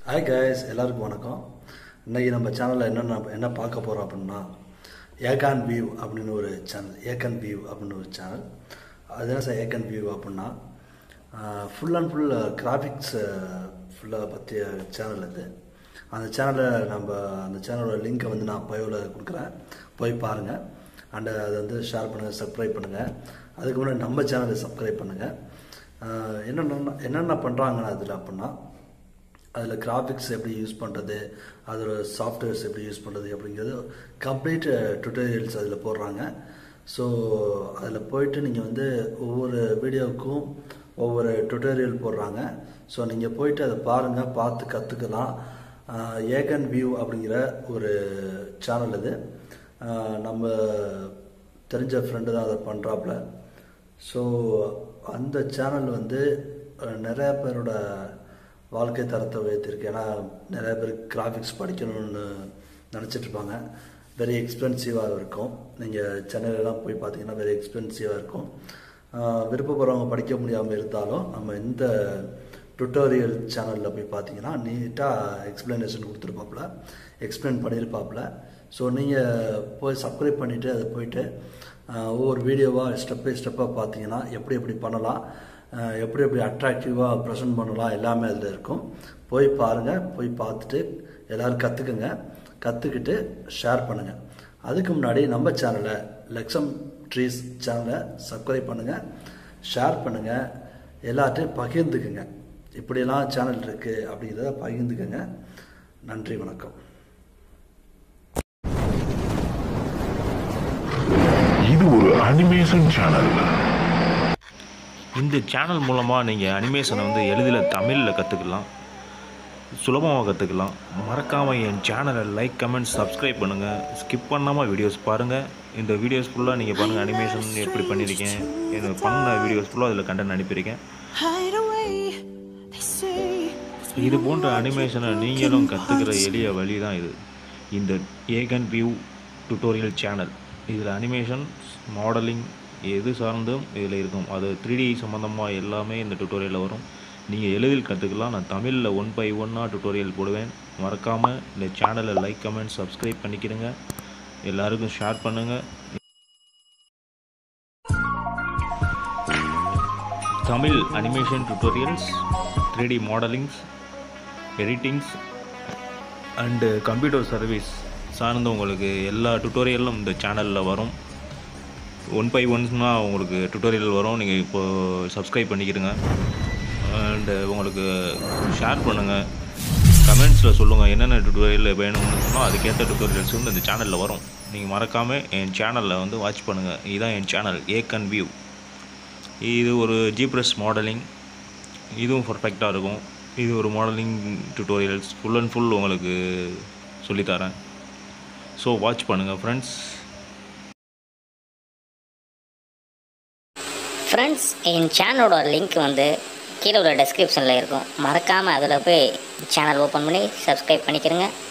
Hi guys எல்லாருக்கும் வணக்கம் இன்னைக்கு நம்ம சேனலில் என்னென்ன என்ன பார்க்க போகிறோம் அப்படின்னா ஏகான் வியூ அப்படின்னு ஒரு சேனல் ஏகன் வியூ அப்படின்னு ஒரு சேனல் அது என்ன சார் ஏகன் வியூ அப்படின்னா ஃபுல் அண்ட் ஃபுல் கிராஃபிக்ஸ் ஃபுல்லாக பற்றிய சேனல் இது அந்த சேனலை நம்ம அந்த சேனலோட லிங்க்கை வந்து நான் பயோவில் கொடுக்குறேன் போய் பாருங்கள் அண்டு அதை வந்து ஷேர் பண்ணுங்கள் சப்ஸ்கிரைப் பண்ணுங்கள் அதுக்கு முன்னாடி நம்ம சேனலை சப்ஸ்கிரைப் பண்ணுங்கள் என்னென்ன என்னென்ன பண்ணுறாங்கன்னா அதில் அப்படின்னா அதில் கிராஃபிக்ஸ் எப்படி யூஸ் பண்ணுறது அதோட சாஃப்ட்வேர்ஸ் எப்படி யூஸ் பண்ணுறது அப்படிங்கிறது கம்ப்ளீட் டுட்டோரியல்ஸ் அதில் போடுறாங்க ஸோ அதில் போயிட்டு நீங்கள் வந்து ஒவ்வொரு வீடியோவுக்கும் ஒவ்வொரு டுட்டோரியல் போடுறாங்க ஸோ நீங்கள் போயிட்டு அதை பாருங்கள் பார்த்து கற்றுக்கலாம் ஏகன் வியூ அப்படிங்கிற ஒரு சேனல் இது நம்ம தெரிஞ்ச ஃப்ரெண்டு தான் அதை பண்ணுறாப்புல ஸோ அந்த சேனல் வந்து நிறைய பேரோட வாழ்க்கை தரத்தை உயர்த்திருக்கு ஏன்னா நிறைய பேர் கிராஃபிக்ஸ் படிக்கணும்னு நினச்சிட்டு இருப்பாங்க வெரி எக்ஸ்பென்சிவாக இருக்கும் நீங்கள் சென்னையிலலாம் போய் பார்த்தீங்கன்னா வெரி எக்ஸ்பென்சிவாக இருக்கும் விருப்பப்படுறவங்க படிக்க முடியாமல் இருந்தாலும் நம்ம இந்த டுட்டோரியல் சேனலில் போய் பார்த்தீங்கன்னா நீட்டாக எக்ஸ்பிளனேஷன் கொடுத்துருப்பாப்புல எக்ஸ்பிளைன் பண்ணியிருப்பாப்புல ஸோ நீங்கள் போய் சப்ஸ்கிரைப் பண்ணிவிட்டு அதை போயிட்டு ஒவ்வொரு வீடியோவாக ஸ்டெப் பை ஸ்டெப்பாக பார்த்தீங்கன்னா எப்படி எப்படி பண்ணலாம் எப்படி எப்படி அட்ராக்டிவாக ப்ரெசென்ட் பண்ணலாம் எல்லாமே அதில் இருக்கும் போய் பாருங்கள் போய் பார்த்துட்டு எல்லோரும் கற்றுக்குங்க கற்றுக்கிட்டு ஷேர் பண்ணுங்கள் அதுக்கு முன்னாடி நம்ம சேனலை லெக்ஸம் ட்ரீஸ் சேனலை சப்ஸ்கிரைப் பண்ணுங்கள் ஷேர் பண்ணுங்கள் எல்லாத்தையும் பகிர்ந்துக்குங்க இப்படியெல்லாம் சேனல் இருக்குது அப்படிங்கிறத பகிர்ந்துக்குங்க நன்றி வணக்கம் இது ஒரு அனிமேஷன் சேனல் இந்த சேனல் மூலமாக நீங்கள் அனிமேஷனை வந்து எளிதில் தமிழில் கற்றுக்கலாம் சுலபமாக கற்றுக்கலாம் மறக்காமல் என் சேனலை லைக் கமெண்ட் சப்ஸ்கிரைப் பண்ணுங்கள் ஸ்கிப் பண்ணாமல் வீடியோஸ் பாருங்கள் இந்த வீடியோஸ் ஃபுல்லாக நீங்கள் பாருங்கள் அனிமேஷன் எப்படி பண்ணியிருக்கேன் இது பண்ண வீடியோஸ் ஃபுல்லாக அதில் கண்டென்ட் அனுப்பியிருக்கேன் hide away. They say இது போன்ற அனிமேஷனை நீங்களும் கற்றுக்கிற எளிய வழி தான் இது இந்த ஏகன் வியூ டுட்டோரியல் சேனல் இதில் அனிமேஷன் மாடலிங் எது சார்ந்தும் இதில் இருக்கும் அது த்ரீ டி சம்மந்தமாக எல்லாமே இந்த டுட்டோரியலில் வரும் நீங்கள் எளிதில் கற்றுக்கலாம் நான் தமிழில் ஒன் பை ஒன்னாக டுட்டோரியல் போடுவேன் மறக்காமல் இந்த சேனலை லைக் கமெண்ட் சப்ஸ்கிரைப் பண்ணிக்கிடுங்க எல்லாருக்கும் ஷேர் பண்ணுங்கள் Tamil animation tutorials three D modelings editings and computer service சார்ந்த உங்களுக்கு எல்லா டுட்டோரியலும் இந்த சேனலில் வரும் ஒன் பை ஒன்ஸ்னால் உங்களுக்கு டுட்டோரியல் வரும் நீங்கள் இப்போது சப்ஸ்கிரைப் பண்ணிக்கிடுங்க அண்டு உங்களுக்கு ஷேர் பண்ணுங்கள் கமெண்ட்ஸில் சொல்லுங்கள் என்னென்ன டுட்டோரியல் வேணும்னு சொன்னால் அதுக்கேற்ற டுட்டோரியல்ஸ் வந்து இந்த சேனலில் வரும் நீங்கள் மறக்காமல் என் சேனலில் வந்து வாட்ச் பண்ணுங்கள் இதுதான் என் சேனல் ஏக்கன் வியூ இது ஒரு ஜிப்ரஸ் மாடலிங் இதுவும் பர்ஃபெக்டாக இருக்கும் இது ஒரு modeling tutorials full and full உங்களுக்கு சொல்லித்தரேன் ஸோ வாட்ச் பண்ணுங்கள் ஃப்ரெண்ட்ஸ் ஃப்ரெண்ட்ஸ் என் சேனலோட லிங்க் வந்து கீழே உள்ள டெஸ்கிரிப்ஷனில் இருக்கும் மறக்காமல் அதில் போய் சேனல் ஓப்பன் பண்ணி சப்ஸ்கிரைப் பண்ணிக்கிறேங்க